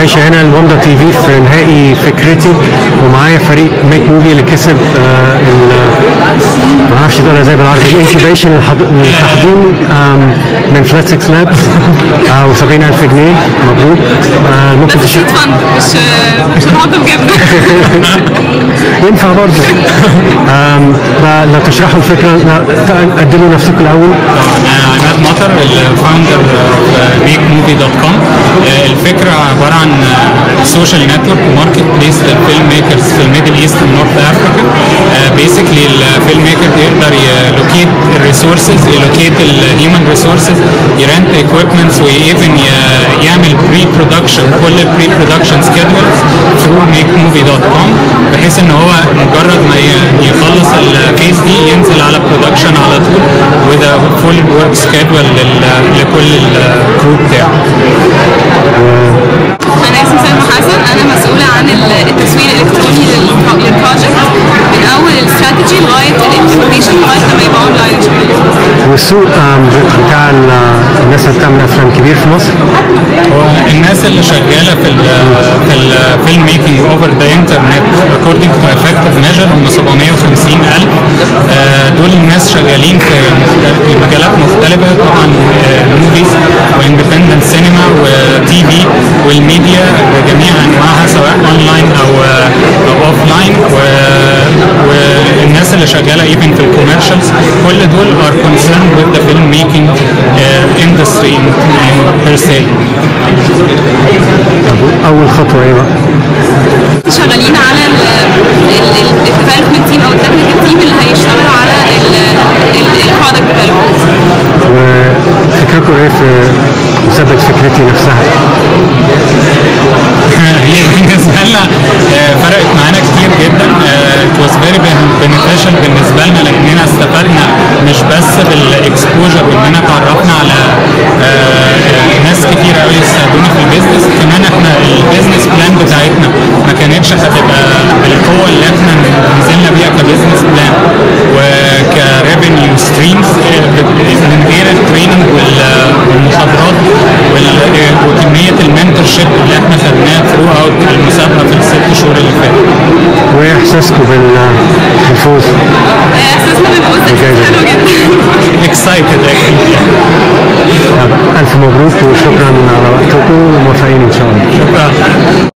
عايشه هنا الواندا تي في في نهائي فكرتي ومعايا فريق ميك موفي اللي كسب آه، ال- ما اعرفش تقولها ازاي بالعربي الانكيبيشن التحضير آم، من فلات 6 لابس و70000 جنيه مبروك آه، ممكن بس تشوف شيت فن مش مش هنحط بجبنه ينفع برضه آم، فلو تشرحوا الفكره لا، قدموا نفسكم الاول أنا عماد مطر الفاوندر ميك موفي دوت كوم الفكره عباره عن سوشيال نتورك وماركت بليس للفيلم ميكرز في الميدل ايست ونورث افريكا بيسكلي الفيلم ميكر يقدر يلوكيت الريسورسز يلوكيت الهيومن ريسورسز يرنت ايكويبمنتس وايفن يعمل بري برودكشن كل البري برودكشن سكيدولز ثرو ميك موفي دوت كوم بحيث ان هو مجرد ما ي- يخلص الفيز دي ينزل على برودكشن على طول وذ فول ورك سكيدول لكل الكرو بتاعه انا اسمي سلمى حسن انا مسؤوله عن ال- التسويق الالكتروني للبرو- للبروجكت من اول الاستراتيجي لغايه الامبلمنتيشن لغايه لما يبقى اونلاين ان شاء الله والسوق آم، بتاع ال- الناس اللي بتعمل افلام كبير في مصر هو الناس اللي شغاله في ال في الفيلم ميكنج اوفر ذا انترنت according to effective measure هم 750 الف آه، دول الناس شغالين في مخت- في مجالات مختلفه طبعا موفيز واندبندنت سينما وتي في والميديا بجميع انواعها سواء اونلاين او او اوف لاين والناس اللي شغاله ايفن في الكوميرشالز كل دول are concerned with the film making uh, industry in, in per se. طب اول خطوه ايه بقى؟ شغالين على الديفلوبمنت تيم او التكنيكال تيم اللي هيشتغلوا على البرودكت ديفلوبمنت وفكركم ايه في مسابقه فكرتي نفسها؟ هي بالنسبه لنا آه، فرقت معانا كتير جدا it was very beneficial بالنسبه لنا لاننا استفدنا مش بس بالاكسبوجر واننا اتعرفنا على آه، ناس كتير قوي يساعدونا في البيزنس كمان احنا البيزنس بلان بتاعتنا ما كانتش هتبقى بالقوه اللي احنا نزلنا بيها كبيزنس بلان وكريفينيو ستريمز من غير التريننج وال- والمحاضرات وال- وكميه المنتور شيب اللي احنا خدناها ثرو اوت المسابقه في الست شهور اللي فاتوا وايه احساسكم بال- بالفوز؟ احساسنا بالفوز Okay. حلو جدا اكسايتد الف مبروك وشكرا على وقتكم وموفقين ان شاء الله شكرا